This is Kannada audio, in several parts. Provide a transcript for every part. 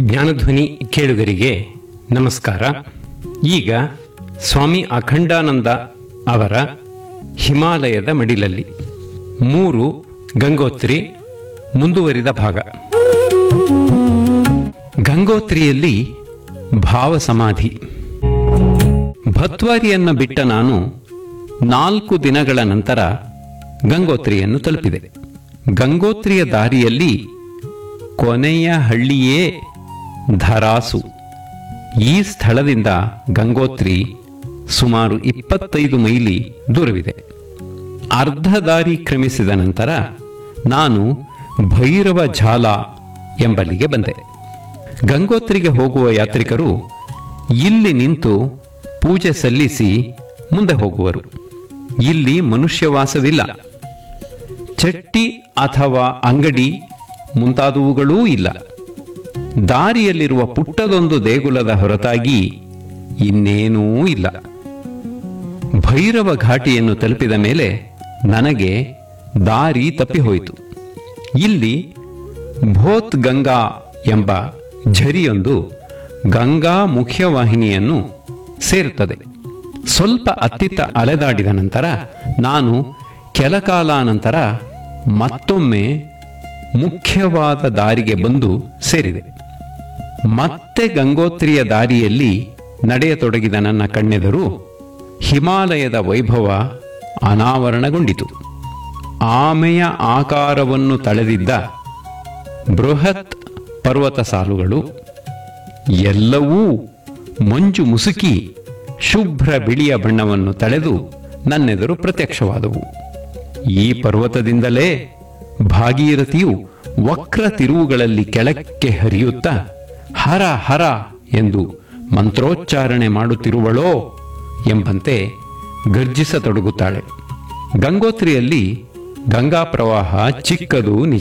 ಜ್ಞಾನಧ್ವನಿ ಕೇಳುಗರಿಗೆ ನಮಸ್ಕಾರ ಈಗ ಸ್ವಾಮಿ ಅಖಂಡಾನಂದ ಅವರ ಹಿಮಾಲಯದ ಮಡಿಲಲ್ಲಿ ಮೂರು ಗಂಗೋತ್ರಿ ಮುಂದುವರಿದ ಭಾಗ ಗಂಗೋತ್ರಿಯಲ್ಲಿ ಭಾವ ಸಮಾಧಿ ಭತ್ವಾರಿಯನ್ನು ಬಿಟ್ಟ ನಾನು ನಾಲ್ಕು ದಿನಗಳ ನಂತರ ಗಂಗೋತ್ರಿಯನ್ನು ತಲುಪಿದೆ ಗಂಗೋತ್ರಿಯ ದಾರಿಯಲ್ಲಿ ಕೊನೆಯ ಹಳ್ಳಿಯೇ ಧರಾಸು ಈ ಸ್ಥಳದಿಂದ ಗಂಗೋತ್ರಿ ಸುಮಾರು ಇಪ್ಪತ್ತೈದು ಮೈಲಿ ದೂರವಿದೆ ಅರ್ಧ ದಾರಿ ಕ್ರಮಿಸಿದ ನಂತರ ನಾನು ಭೈರವ ಝಾಲ ಎಂಬಲ್ಲಿಗೆ ಬಂದೆ ಗಂಗೋತ್ರಿಗೆ ಹೋಗುವ ಯಾತ್ರಿಕರು ಇಲ್ಲಿ ನಿಂತು ಪೂಜೆ ಸಲ್ಲಿಸಿ ಮುಂದೆ ಹೋಗುವರು ಇಲ್ಲಿ ಮನುಷ್ಯವಾಸವಿಲ್ಲ ಚಟ್ಟಿ ಅಥವಾ ಅಂಗಡಿ ಮುಂತಾದವುಗಳೂ ಇಲ್ಲ ದಾರಿಯಲ್ಲಿರುವ ಪುಟ್ಟದೊಂದು ದೇಗುಲದ ಹೊರತಾಗಿ ಇನ್ನೇನೂ ಇಲ್ಲ ಭೈರವ ಘಾಟಿಯನ್ನು ತಲುಪಿದ ಮೇಲೆ ನನಗೆ ದಾರಿ ತಪ್ಪಿಹೋಯಿತು ಇಲ್ಲಿ ಭೋತ್ ಗಂಗಾ ಎಂಬ ಝರಿಯೊಂದು ಗಂಗಾ ಮುಖ್ಯವಾಹಿನಿಯನ್ನು ಸೇರುತ್ತದೆ ಸ್ವಲ್ಪ ಅತ್ತಿತ್ತ ಅಲೆದಾಡಿದ ನಂತರ ನಾನು ಕೆಲಕಾಲ ನಂತರ ಮತ್ತೊಮ್ಮೆ ಮುಖ್ಯವಾದ ದಾರಿಗೆ ಬಂದು ಸೇರಿದೆ ಮತ್ತೆ ಗಂಗೋತ್ರಿಯ ದಾರಿಯಲ್ಲಿ ನಡೆಯತೊಡಗಿದ ನನ್ನ ಕಣ್ಣೆದರು ಹಿಮಾಲಯದ ವೈಭವ ಅನಾವರಣಗೊಂಡಿತು ಆಮೆಯ ಆಕಾರವನ್ನು ತಳೆದಿದ್ದ ಬೃಹತ್ ಪರ್ವತ ಸಾಲುಗಳು ಎಲ್ಲವೂ ಮಂಜು ಮುಸುಕಿ ಶುಭ್ರ ಬಿಳಿಯ ಬಣ್ಣವನ್ನು ತಳೆದು ನನ್ನೆದುರು ಪ್ರತ್ಯಕ್ಷವಾದವು ಈ ಪರ್ವತದಿಂದಲೇ ಭಾಗೀರಥಿಯು ವಕ್ರ ತಿರುವುಗಳಲ್ಲಿ ಕೆಳಕ್ಕೆ ಹರಿಯುತ್ತಾ ಹರ ಹರ ಎಂದು ಮಂತ್ರೋಚ್ಚಾರಣೆ ಮಾಡುತ್ತಿರುವಳೋ ಎಂಬಂತೆ ಗರ್ಜಿಸತೊಡಗುತ್ತಾಳೆ ಗಂಗೋತ್ರಿಯಲ್ಲಿ ಗಂಗಾ ಪ್ರವಾಹ ಚಿಕ್ಕದು ನಿಜ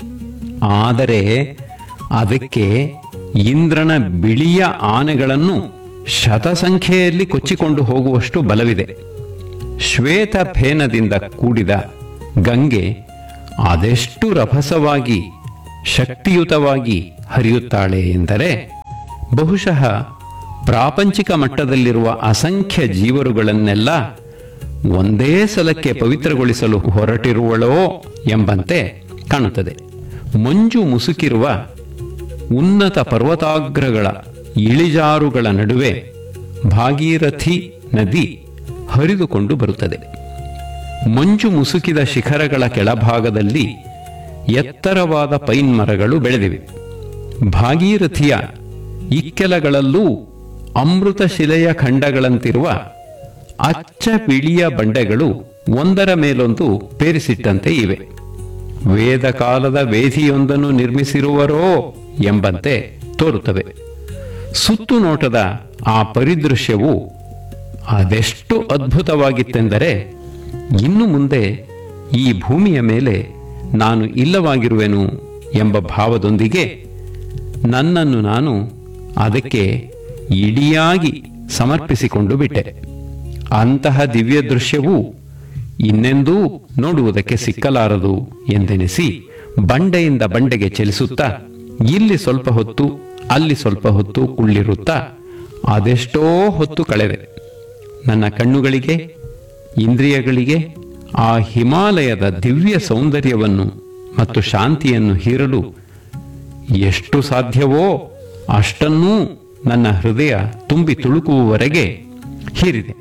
ಆದರೆ ಅದಕ್ಕೆ ಇಂದ್ರನ ಬಿಳಿಯ ಆನೆಗಳನ್ನು ಶತಸಂಖ್ಯೆಯಲ್ಲಿ ಕೊಚ್ಚಿಕೊಂಡು ಹೋಗುವಷ್ಟು ಬಲವಿದೆ ಶ್ವೇತ ಫೇನದಿಂದ ಕೂಡಿದ ಗಂಗೆ ಅದೆಷ್ಟು ರಭಸವಾಗಿ ಶಕ್ತಿಯುತವಾಗಿ ಹರಿಯುತ್ತಾಳೆ ಎಂದರೆ ಬಹುಶಃ ಪ್ರಾಪಂಚಿಕ ಮಟ್ಟದಲ್ಲಿರುವ ಅಸಂಖ್ಯ ಜೀವರುಗಳನ್ನೆಲ್ಲ ಒಂದೇ ಸಲಕ್ಕೆ ಪವಿತ್ರಗೊಳಿಸಲು ಹೊರಟಿರುವಳೋ ಎಂಬಂತೆ ಕಾಣುತ್ತದೆ ಮಂಜು ಮುಸುಕಿರುವ ಉನ್ನತ ಪರ್ವತಾಗ್ರಗಳ ಇಳಿಜಾರುಗಳ ನಡುವೆ ಭಾಗೀರಥಿ ನದಿ ಹರಿದುಕೊಂಡು ಬರುತ್ತದೆ ಮಂಜು ಮುಸುಕಿದ ಶಿಖರಗಳ ಕೆಳಭಾಗದಲ್ಲಿ ಎತ್ತರವಾದ ಪೈನ್ ಮರಗಳು ಬೆಳೆದಿವೆ ಭಾಗೀರಥಿಯ ಇಕ್ಕೆಲಗಳಲ್ಲೂ ಅಮೃತ ಶಿಲೆಯ ಖಂಡಗಳಂತಿರುವ ಅಚ್ಚ ಬಿಳಿಯ ಬಂಡೆಗಳು ಒಂದರ ಮೇಲೊಂದು ಪೇರಿಸಿಟ್ಟಂತೆ ಇವೆ ವೇದ ಕಾಲದ ವೇದಿಯೊಂದನ್ನು ನಿರ್ಮಿಸಿರುವರೋ ಎಂಬಂತೆ ತೋರುತ್ತವೆ ಸುತ್ತು ನೋಟದ ಆ ಪರಿದೃಶ್ಯವು ಅದೆಷ್ಟು ಅದ್ಭುತವಾಗಿತ್ತೆಂದರೆ ಇನ್ನು ಮುಂದೆ ಈ ಭೂಮಿಯ ಮೇಲೆ ನಾನು ಇಲ್ಲವಾಗಿರುವೆನು ಎಂಬ ಭಾವದೊಂದಿಗೆ ನನ್ನನ್ನು ನಾನು ಅದಕ್ಕೆ ಇಡಿಯಾಗಿ ಸಮರ್ಪಿಸಿಕೊಂಡು ಬಿಟ್ಟೆ ಅಂತಹ ದಿವ್ಯ ದೃಶ್ಯವೂ ಇನ್ನೆಂದೂ ನೋಡುವುದಕ್ಕೆ ಸಿಕ್ಕಲಾರದು ಎಂದೆನಿಸಿ ಬಂಡೆಯಿಂದ ಬಂಡೆಗೆ ಚಲಿಸುತ್ತಾ ಇಲ್ಲಿ ಸ್ವಲ್ಪ ಹೊತ್ತು ಅಲ್ಲಿ ಸ್ವಲ್ಪ ಹೊತ್ತು ಕುಳ್ಳಿರುತ್ತಾ ಅದೆಷ್ಟೋ ಹೊತ್ತು ಕಳೆದೆ ನನ್ನ ಕಣ್ಣುಗಳಿಗೆ ಇಂದ್ರಿಯಗಳಿಗೆ ಆ ಹಿಮಾಲಯದ ದಿವ್ಯ ಸೌಂದರ್ಯವನ್ನು ಮತ್ತು ಶಾಂತಿಯನ್ನು ಹೀರಲು ಎಷ್ಟು ಸಾಧ್ಯವೋ ಅಷ್ಟನ್ನೂ ನನ್ನ ಹೃದಯ ತುಂಬಿ ತುಳುಕುವವರೆಗೆ ಹೀರಿದೆ